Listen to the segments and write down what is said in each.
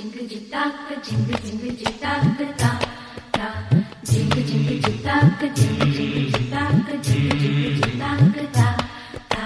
జింగ్ జితాక్ జింగ్ జింగ్ జితాక్ తా తా జింగ్ జింగ్ జితాక్ జింగ్ జింగ్ జితాక్ జింగ్ జింగ్ జితాక్ తా తా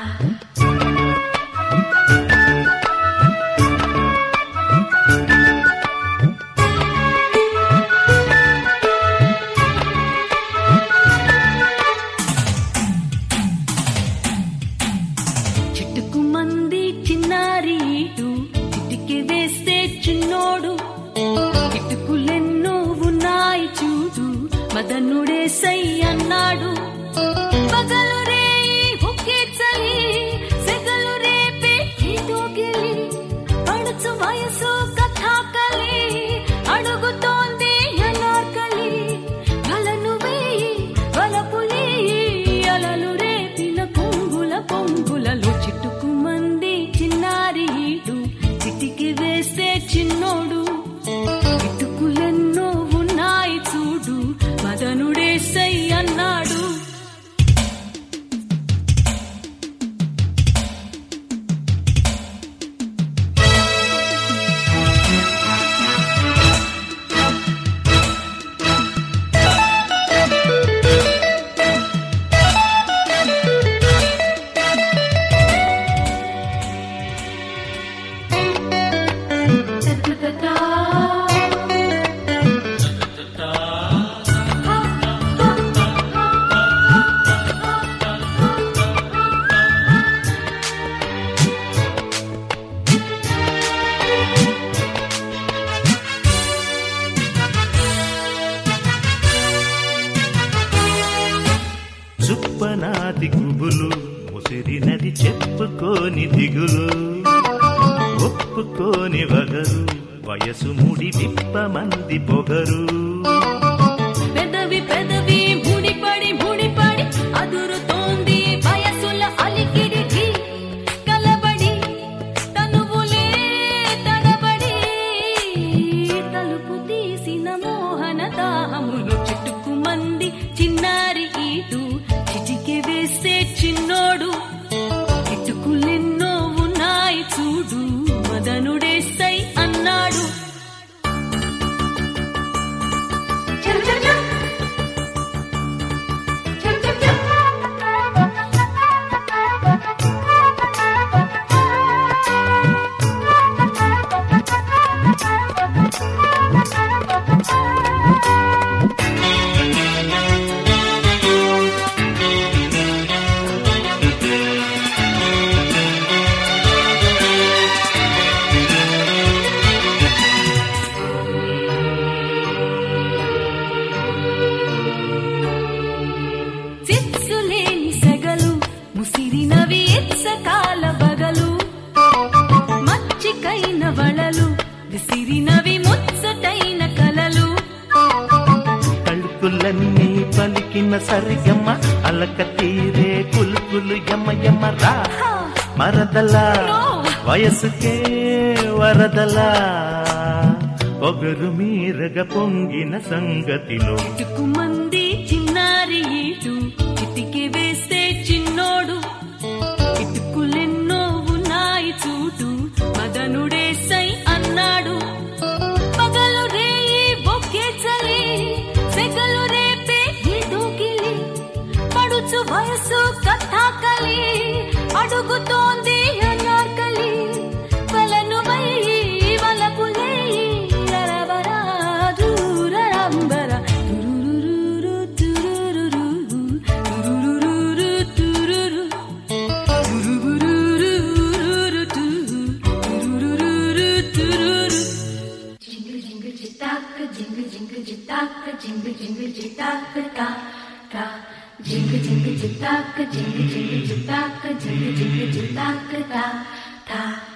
చిట్టుకు మంది చిన్నారి ఈటు చిటికి వేస్తే చిన్నోడు చిటుకులెన్నో ఉన్నాయి చూడు మదనుడే సై అన్నాడు పగలు రేయి ఒకే చలి సెగలు రేపే దోగిలి పడుచు వయసు కథాకలి అడుగుతోంది అనార్కలి వలను వేయి వలపులి అలలు రేపిన పొంగుల పొంగులలో చిట్టుకు మంది చిన్నారి ఈడు చిటికి వేస్తే చిన్నోడు చిటుకులెన్నో ఉన్నాయి చూడు మదనుడే సై అన్నాడు చుప్పనాది గుబులు ముసిరినది చెప్పుకోని దిగులు ఒప్పుకోని వగరు వయసు ముడి విప్పమంది పొగరు పెదవి పెదవి ముడిపడి ముడిపడి అదురుతోంది వయసుల అలికిడి ఢీ. కలబడి తనువులే తడబడి తలుపు తీసిన మోహన దాహములు చుట్టుకు మంది చిన్నారి ఈటు చిటికి వేస్తే చిన్నోడు చిటుకులెన్నో ఉన్నాయి చూడు మదనుడే సై అన్నాడు చల్ చల్ చల్ చల్ చల్ చల్ చిచ్చులేని సెగలు ముసిరినవి ఎచ్చకాల బగలు మచ్చికైన వళలు విసిరినవి ముచ్చటైన కలలు తలుపులన్నీ పలికిన సరిగమ్మ అలక తీరే కులుకులు యమ యమ రా హా, మరదలా No. వయసుకే వరదలా పొగరు మీరగ పొంగిన సంగతిలో చిటుకు మంది చిన్నారి ఈటు చిటికి వేస్తే చిన్నోడు చిటుకులెన్నో ఉన్నాయి చూడు మదనుడే సై అన్నాడు పగలు రేయి బొక్కే చలి సెగలు రేపే దూకిలి పడుచు వయసు కథాకలి అడుగుతోంది అనార్కలి వలను వయ్యి వలపులేయి రరబరా దూరరంబర తురురురు తురురురు తురురురు తురురు తురురురు తురురురు తురురు జింగ్ జింగ్ చితాక్ జింగ్ జింగ్ చితాక్ జింగ్ జింగ్ చితాక్ తా తా జింగ్ జింగ్ చితాక్ జింగ్ జింగ్ చితాక్ జింగ్ జింగ్ చితాక్ తా తా